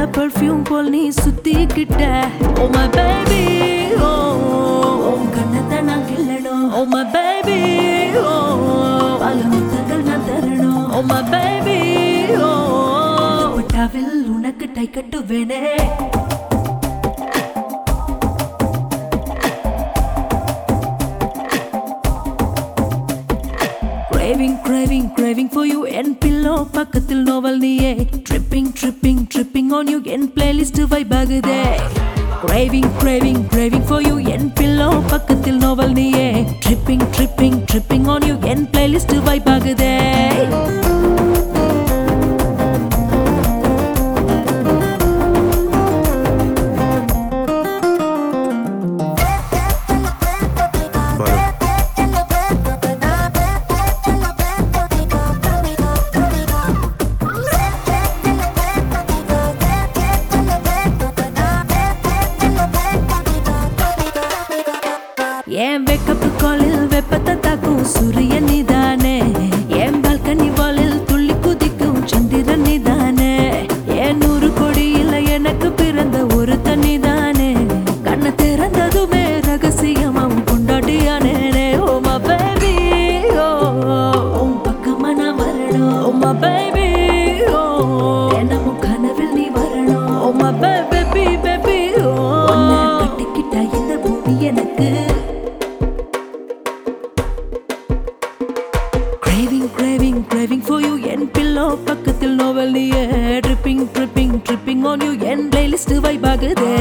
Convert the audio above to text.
perfume போல் நீ சுத்திக்கிட்ட oh my baby ஓ உன் கண்ணத்தை நான் கிள்ளணும் ஓ மை பேபி ஓ பல முத்தங்கள் நான் தரணும் ஓ மை பேபி ஓ பட்டாவில் உனக்கு டை கட்டுவேனே Craving, craving, craving for you என் பில்லோ பக்கத்தில் நோவல் நீயே tripping tripping tripping on you என் பிளேலிஸ்ட் வைப் ஆகுதே Craving, craving, craving for you என் பில்லோ பக்கத்தில் நோவல் நீயே tripping tripping tripping on you என் பிளேலிஸ்ட் வைப் ஆகுதே பாரு என் வெக்கப்பு காலில் வெப்பத்தை தாக்கும் சூரியன் நீதானே என் பால்கனி வாலில் துள்ளி குதிக்கும் சந்திரன் நீதானே என் நூறு கொடியில எனக்கு பிறந்த ஒரு தண்ணி தானே கண்ணை திறந்ததுமே ரகசியமாம் கொண்டாட்டியானே ஓ மா பேபி ஓ உன் பக்கமா நான் வரணும் ஓ மா பேபி ஓ தினமும் கனவில் நீ வரணும் ஓ மா பேபி பேபி ஓ உன்னை கட்டிக்கிட்ட இந்த பூமி எனக்கு Craving, craving, craving for you என் பில்லோ பக்கத்தில் நோவல் நீயே tripping tripping tripping on you என் பிளேலிஸ்ட் வைப் ஆகுதே